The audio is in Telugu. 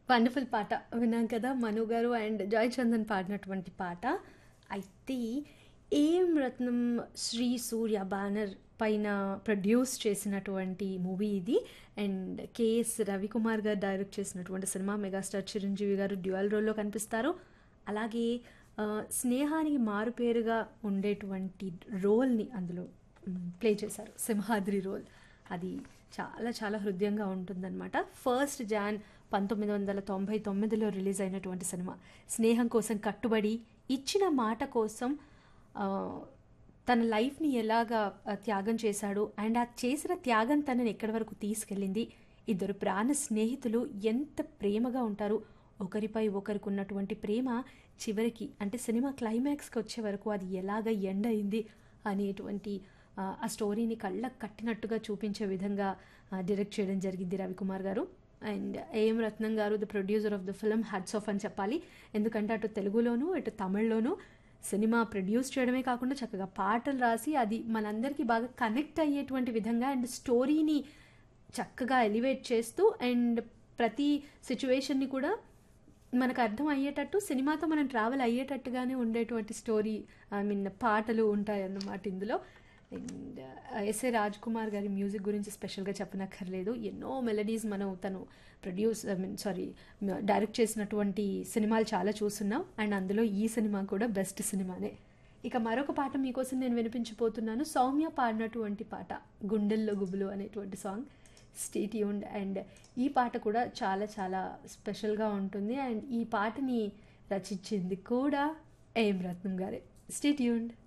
వండర్ఫుల్ పాట విన్నాం కదా మను గారు అండ్ జాయ్ చందన్ పాడినటువంటి పాట అయితే ఏం రత్నం శ్రీ సూర్య బ్యానర్ పైన ప్రొడ్యూస్ చేసినటువంటి మూవీ ఇది and KS Ravikumar garu direct చేసినటువంటి సినిమా మెగాస్టార్ చిరంజీవి గారు డ్యూయల్ రోల్లో కనిపిస్తారు అలాగే ఆ, స్నేహానికి మారుపేరుగా ఉండేటువంటి రోల్ని అందులో ప్లే చేశారు సింహాద్రి రోల్ అది చాలా చాలా హృదయంగా ఉంటుందన్నమాట ఫస్ట్ జాన్ పంతొమ్మిది వందల తొంభై తొమ్మిదిలో రిలీజ్ అయినటువంటి సినిమా స్నేహం కోసం కట్టుబడి ఇచ్చిన మాట కోసం ఆ, తన లైఫ్ని ఎలాగా ఆ, త్యాగం చేశాడు అండ్ ఆ చేసిన త్యాగం తనని ఎక్కడి వరకు తీసుకెళ్ళింది ఇద్దరు ప్రాణ స్నేహితులు ఎంత ప్రేమగా ఉంటారు ఒకరిపై ఒకరికి ఉన్నటువంటి ప్రేమ చివరికి అంటే సినిమా క్లైమాక్స్కి వచ్చే వరకు అది ఎలాగ ఎండ్ అయింది అనేటువంటి ఆ, ఆ స్టోరీని కళ్ళకు కట్టినట్టుగా చూపించే విధంగా ఆ, డైరెక్ట్ చేయడం జరిగింది రవికుమార్ గారు and AM Ratnam garu the producer of the film hats off అని చెప్పాలి ఎందుకంటే అటు తెలుగులోను ఇటు తమిళ్లోను సినిమా ప్రొడ్యూస్ చేయడమే కాకుండా చక్కగా పాటలు రాసి అది మనందరికీ బాగా కనెక్ట్ అయ్యేటువంటి విధంగా అండ్ స్టోరీని చక్కగా ఎలివేట్ చేస్తూ అండ్ ప్రతి సిచ్యువేషన్ని కూడా మనకు అర్థం అయ్యేటట్టు సినిమాతో మనం ట్రావెల్ అయ్యేటట్టుగానే ఉండేటువంటి స్టోరీ ఐ మీన్ పాటలు ఉంటాయన్నమాట ఇందులో అండ్ ఎస్ఏ రాజ్ కుమార్ గారి మ్యూజిక్ గురించి స్పెషల్గా చెప్పనక్కర్లేదు ఎన్నో మెలడీస్ మనం తను produce I mean sorry direct చేసినటువంటి సినిమాలు చాలా చూస్తున్నాం అండ్ అందులో ఈ సినిమా కూడా బెస్ట్ సినిమానే ఇక మరొక పాట మీకోసం నేను వినిపించబోతున్నాను సౌమ్య పాడినటువంటి పాట గుండెల్లో గుబులు అనేటువంటి సాంగ్ స్టేట్యూన్డ్ అండ్ ఈ పాట కూడా చాలా చాలా స్పెషల్గా ఉంటుంది అండ్ ఈ పాటని రచించింది కూడా ఏం రత్నం గారే స్టేట్యూన్డ్